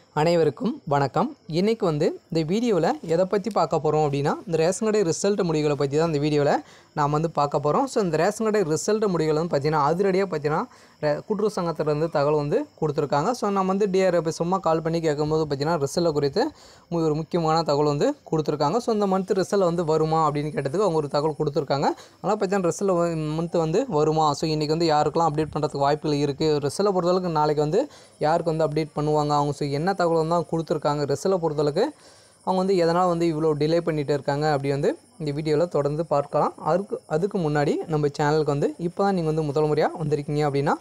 அனைவருக்கும் வணக்கம் இன்றைக்கி வந்து இந்த வீடியோவில் எதை பற்றி பார்க்க போகிறோம் அப்படின்னா இந்த ரேஷன் கடை ரிசல்ட் முடிவுகளை பற்றி தான் இந்த வீடியோவில் நாம் வந்து பார்க்க போகிறோம் ஸோ இந்த ரேஷன் கடை ரிசல்ட் முடிவுகள் வந்து பார்த்தீங்கன்னா அதிரடியாக பார்த்தீங்கன்னா ரே- கூட்டுறவு சங்கத்திலேருந்து தகவல் வந்து கொடுத்துருக்காங்க ஸோ நம்ம வந்து டிஆர்எஃப் சும்மா கால் பண்ணி கேட்கும்போது பார்த்தீங்கன்னா ரிசல்ட்டை குறித்து மு- ஒரு முக்கியமான தகவல் வந்து கொடுத்துருக்காங்க ஸோ இந்த மந்த் ரிசல்ட் வந்து வருமா அப்படின்னு கேட்டதுக்கு அவங்க ஒரு தகவல் கொடுத்துருக்காங்க அதனால் பார்த்தீங்கன்னா ரிசல்ட் மந்த் வந்து வருமா ஸோ இன்றைக்கி வந்து யாருக்கெல்லாம் அப்டேட் பண்ணுறதுக்கு வாய்ப்புகள் இருக்குது ரிசல்ட்டை பொறுத்தளவுக்கு நாளைக்கு வந்து யாருக்கு வந்து அப்டேட் பண்ணுவாங்க அவங்க ஸோ என்ன தகவல் தான் கொடுத்துருக்காங்க ரிசல்ட்டை பொறுத்தளவுக்கு அவங்க வந்து எதனால் வந்து இவ்வளோ டிலே பண்ணிகிட்டு இருக்காங்க அப்படி வந்து இந்த வீடியோவில் தொடர்ந்து பார்க்கலாம் அதுக்கு அதுக்கு முன்னாடி நம்ம சேனலுக்கு வந்து இப்போ தான் நீங்கள் வந்து முதல் முறையாக வந்திருக்கீங்க அப்படின்னா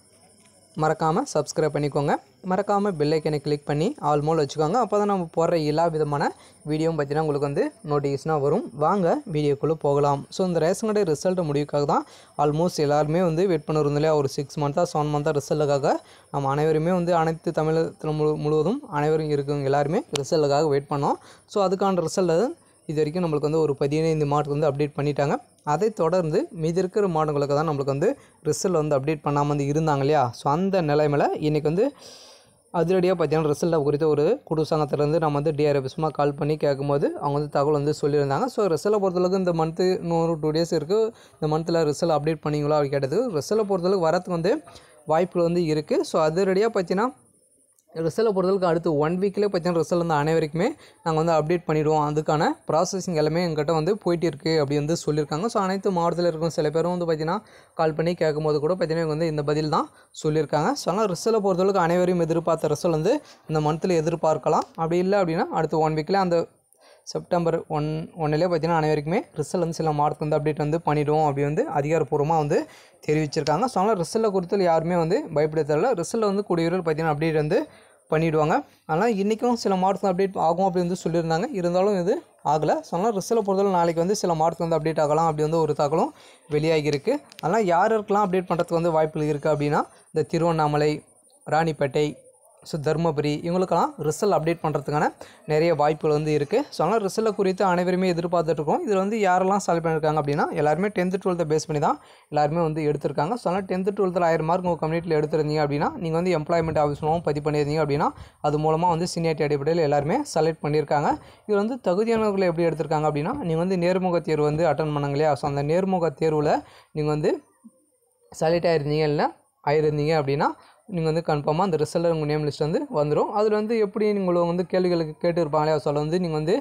மறக்காமல் சப்ஸ்கிரைப் பண்ணிக்கோங்க மறக்காமல் பெல்லைக்கனை கிளிக் பண்ணி ஆல் மோல் வச்சுக்கோங்க அப்போ தான் நம்ம போடுற எல்லா விதமான வீடியோவும் பார்த்தீங்கன்னா உங்களுக்கு வந்து நோட்டிஃபிகேஷனாக வரும் வாங்க வீடியோக்குள்ளே போகலாம் ஸோ இந்த ரேஷன் கடை ரிசல்ட் முடிவுக்காக தான் ஆல்மோஸ்ட் எல்லாருமே வந்து வெயிட் பண்ணிருந்தோம் இல்லையா ஒரு சிக்ஸ் மந்த்தாக செவன் மந்த்தாக ரிசல்ட்டுக்காக நம்ம அனைவருமே வந்து அனைத்து தமிழகத்தில் முழு முழுவதும் அனைவரும் இருக்கவங்க எல்லாருமே ரிசல்ட்டுக்காக வெயிட் பண்ணோம் ஸோ அதுக்கான ரிசல்ட் இது வரைக்கும் நம்மளுக்கு வந்து ஒரு பதினைந்து மார்க் வந்து அப்டேட் பண்ணிட்டாங்க அதை தொடர்ந்து மீதி இருக்கிற மாடங்களுக்கு தான் நம்மளுக்கு வந்து ரிசல்ட் வந்து அப்டேட் பண்ணாமல் வந்து இருந்தாங்க இல்லையா ஸோ அந்த நிலைமையில் இன்றைக்கி வந்து அதிரடியாக பார்த்தீங்கன்னா ரிசல்ட்டை குறித்த ஒரு குடு சங்கத்திலேருந்து நம்ம வந்து டிஆர்எஃப் சும்மா கால் பண்ணி கேட்கும்போது அவங்க வந்து தகவல் வந்து சொல்லியிருந்தாங்க ஸோ ரிசல்ட்டை பொறுத்தளவுக்கு இந்த மந்த்து இன்னொரு டூ டேஸ் இருக்குது இந்த மந்தில் ரிசல்ட் அப்டேட் பண்ணீங்களா அப்படி கேட்டது ரிசல்ட்டை பொறுத்தளவுக்கு வரத்துக்கு வந்து வாய்ப்புகள் வந்து இருக்குது ஸோ அதிரடியாக பார்த்தீங்கன்னா ரிசல்ட்டை பொறுத்தளவுக்கு அடுத்து ஒன் வீக்லேயே பார்த்தீங்கன்னா ரிசல்ட் வந்து அனைவருக்குமே நாங்கள் வந்து அப்டேட் பண்ணிடுவோம் அதுக்கான ப்ராசஸிங் எல்லாமே எங்கிட்ட வந்து போயிட்டு இருக்குது அப்படி வந்து சொல்லியிருக்காங்க ஸோ அனைத்து மாவட்டத்தில் இருக்கும் சில பேரும் வந்து பார்த்தீங்கன்னா கால் பண்ணி கேட்கும்போது கூட பார்த்தீங்கன்னா இவங்க வந்து இந்த பதில் தான் சொல்லியிருக்காங்க ஸோ ஆனால் ரிசல்ட்டை பொறுத்தளவுக்கு அனைவரையும் எதிர்பார்த்த ரிசல்ட் வந்து இந்த மந்தில் எதிர்பார்க்கலாம் அப்படி இல்லை அப்படின்னா அடுத்து ஒன் வீக்கில் அந்த செப்டம்பர் ஒன் ஒன்னிலே பார்த்தீங்கன்னா அனைவருக்குமே ரிசல்ட் வந்து சில மார்க் வந்து அப்டேட் வந்து பண்ணிவிடுவோம் அப்படி வந்து அதிகாரப்பூர்வமாக வந்து தெரிவிச்சிருக்காங்க ஸோ அதனால் ரிசல்ட்டை குறித்து யாருமே வந்து பயப்பட தேவையில்ல ரிசல்ட் வந்து கூடிய விரைவில் பார்த்தீங்கன்னா அப்டேட் வந்து பண்ணிவிடுவாங்க அதனால் இன்றைக்கும் சில மார்க்ஸ் அப்டேட் ஆகும் அப்படி வந்து சொல்லியிருந்தாங்க இருந்தாலும் இது ஆகலை ஸோ அதனால் ரிசல்ட்டை பொறுத்தவரை நாளைக்கு வந்து சில மார்க்ஸ் வந்து அப்டேட் ஆகலாம் அப்படி வந்து ஒரு தகவலும் வெளியாகியிருக்கு அதனால் யார் யாருக்கெல்லாம் அப்டேட் பண்ணுறதுக்கு வந்து வாய்ப்புகள் இருக்குது அப்படின்னா இந்த திருவண்ணாமலை ராணிப்பேட்டை ஸோ தருமபுரி இவங்களுக்கெல்லாம் ரிசல்ட் அப்டேட் பண்ணுறதுக்கான நிறைய வாய்ப்புகள் வந்து இருக்குது ஸோ அதனால் ரிசல்ட்டை குறித்து அனைவருமே எதிர்பார்த்துட்டு இருக்கோம் இதில் வந்து யாரெல்லாம் செலக்ட் பண்ணியிருக்காங்க அப்படின்னா எல்லாருமே டென்த்து டுவெல்த்தை பேஸ் பண்ணி தான் எல்லாருமே வந்து எடுத்திருக்காங்க ஸோ அதனால் டென்த்து டுவெல்த்தில் ஆயிரம் மார்க் உங்கள் கம்யூனிட்டியில் எடுத்திருந்தீங்க அப்படின்னா நீங்கள் வந்து எம்ப்ளாய்மெண்ட் ஆஃபீஸ் மூலம் பதிவு பண்ணியிருந்தீங்க அப்படின்னா அது மூலமாக வந்து சீனியாரிட்டி அடிப்படையில் எல்லாருமே செலக்ட் பண்ணியிருக்காங்க இது வந்து தகுதியானவர்களை எப்படி எடுத்திருக்காங்க அப்படின்னா நீங்கள் வந்து நேர்முக தேர்வு வந்து அட்டன் பண்ணாங்க இல்லையா ஸோ அந்த நேர்முக தேர்வில் நீங்கள் வந்து செலக்ட் ஆயிருந்தீங்க இல்லை ஆயிருந்தீங்க அப்படின்னா நீங்கள் வந்து கன்ஃபார்மாக அந்த ரிசல்ட் உங்கள் நேம் லிஸ்ட் வந்து வந்துடும் அதில் வந்து எப்படி நீங்கள் வந்து கேள்விகளுக்கு கேட்டுருப்பாங்களே சொல்ல வந்து நீங்கள் வந்து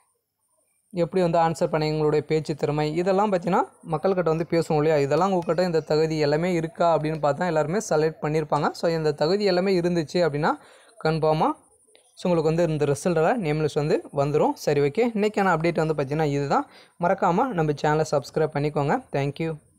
எப்படி வந்து ஆன்சர் பண்ணீங்க உங்களுடைய பேச்சு திறமை இதெல்லாம் பார்த்தீங்கன்னா மக்கள்கிட்ட வந்து பேசணும் இல்லையா இதெல்லாம் உங்கள்கிட்ட இந்த தகுதி எல்லாமே இருக்கா அப்படின்னு பார்த்தா எல்லாருமே செலக்ட் பண்ணியிருப்பாங்க ஸோ இந்த தகுதி எல்லாமே இருந்துச்சு அப்படின்னா கன்ஃபார்மாக ஸோ உங்களுக்கு வந்து இந்த ரிசல்ட்டில் நேம் லிஸ்ட் வந்து வந்துடும் சரி ஓகே இன்றைக்கான அப்டேட் வந்து பார்த்தீங்கன்னா இதுதான் மறக்காமல் நம்ம சேனலை சப்ஸ்கிரைப் பண்ணிக்கோங்க தேங்க்யூ